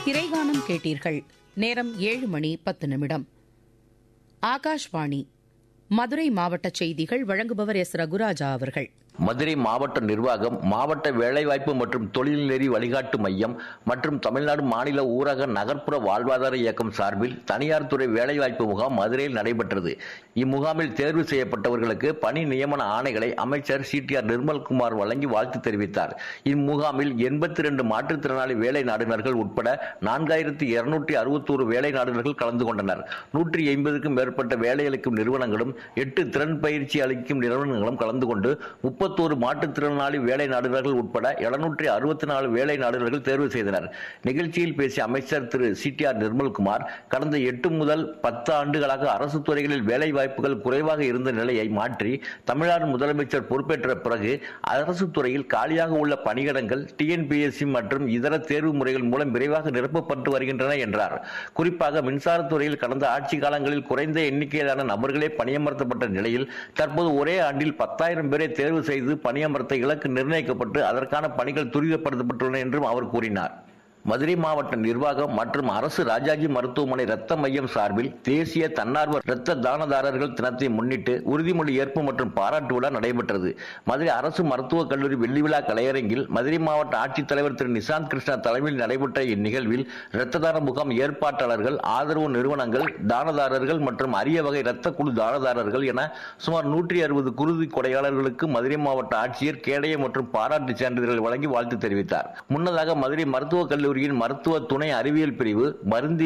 திரைகானம் கேட்டீர்கள் நேரம் ஏழு மணி பத்து நிமிடம் ஆகாஷ்வாணி மதுரை மாவட்ட செய்திகள் வழங்குபவர் எஸ் ரகுராஜா அவர்கள் மதுரை மாவட்ட நிர்வாகம் மாவட்ட வேலைவாய்ப்பு மற்றும் தொழில்நெறி வழிகாட்டு மையம் மற்றும் தமிழ்நாடு மாநில ஊரக நகர்ப்புற வாழ்வாதார இயக்கம் சார்பில் தனியார் துறை வேலைவாய்ப்பு முகாம் மதுரையில் நடைபெற்றது இம்முகாமில் தேர்வு செய்யப்பட்டவர்களுக்கு பணி நியமன ஆணைகளை அமைச்சர் சிடிஆர் நிர்மல்குமார் வழங்கி வாழ்த்து தெரிவித்தார் இம்முகாமில் எண்பத்தி ரெண்டு மாற்றுத்திறனாளி வேலை நாடுனர்கள் உட்பட நான்காயிரத்தி இருநூற்றி அறுபத்தோரு வேலை நாடுனர்கள் கலந்து கொண்டனர் நூற்றி ஐம்பதுக்கும் மேற்பட்ட வேலையளிக்கும் நிறுவனங்களும் எட்டு திறன் பயிற்சி அளிக்கும் நிறுவனங்களும் கலந்து கொண்டு முப்பத்தோரு மாற்றுத்திறனாளி வேலை நாடுனர்கள் உட்பட எழுநூற்றி அறுபத்தி நாலு வேலை நாடுனர்கள் தேர்வு செய்தனர் நிகழ்ச்சியில் பேசிய அமைச்சர் திரு சிடிஆர் நிர்மல்குமார் கடந்த எட்டு முதல் பத்து ஆண்டுகளாக அரசு துறைகளில் வேலை வாய்ப்புகள் குறைவாக இருந்த நிலையை மாற்றி தமிழ்நாடு முதலமைச்சர் பொறுப்பேற்ற பிறகு அரசு துறையில் காலியாக உள்ள பணியிடங்கள் டிஎன்பிஎஸ்சி மற்றும் இதர தேர்வு முறைகள் மூலம் விரைவாக நிரப்பப்பட்டு வருகின்றன என்றார் குறிப்பாக மின்சாரத்துறையில் கடந்த ஆட்சி காலங்களில் குறைந்த எண்ணிக்கையிலான நபர்களே பணியமர்த்தப்பட்ட நிலையில் தற்போது ஒரே ஆண்டில் பத்தாயிரம் பேரை தேர்வு செய்து பணியமர்த்த இலக்கு நிர்ணயிக்கப்பட்டு அதற்கான பணிகள் துரிதப்படுத்தப்பட்டுள்ளன என்றும் அவர் கூறினார் மதுரை மாவட்ட நிர்வாகம் மற்றும் அரசு ராஜாஜி மருத்துவமனை ரத்த மையம் சார்பில் தேசிய தன்னார்வ இரத்த தானதாரர்கள் தினத்தை முன்னிட்டு உறுதிமொழி ஏற்பு மற்றும் பாராட்டு விழா நடைபெற்றது மதுரை அரசு மருத்துவக் கல்லூரி வெள்ளி விழா கலையரங்கில் மதுரை மாவட்ட ஆட்சித்தலைவர் திரு நிசாந்த் கிருஷ்ணா தலைமையில் நடைபெற்ற இந்நிகழ்வில் இரத்த தான முகாம் ஏற்பாட்டாளர்கள் ஆதரவு நிறுவனங்கள் தானதாரர்கள் மற்றும் அரிய வகை இரத்த குழு தானதாரர்கள் என சுமார் நூற்றி அறுபது குருதி கொடையாளர்களுக்கு மதுரை மாவட்ட ஆட்சியர் கேடய மற்றும் பாராட்டு சான்றிதழ்கள் வழங்கி வாழ்த்து தெரிவித்தார் முன்னதாக மதுரை மருத்துவக் கல்லூரியின் மருத்துவ துணை அறிவியல் பிரிவு மருந்து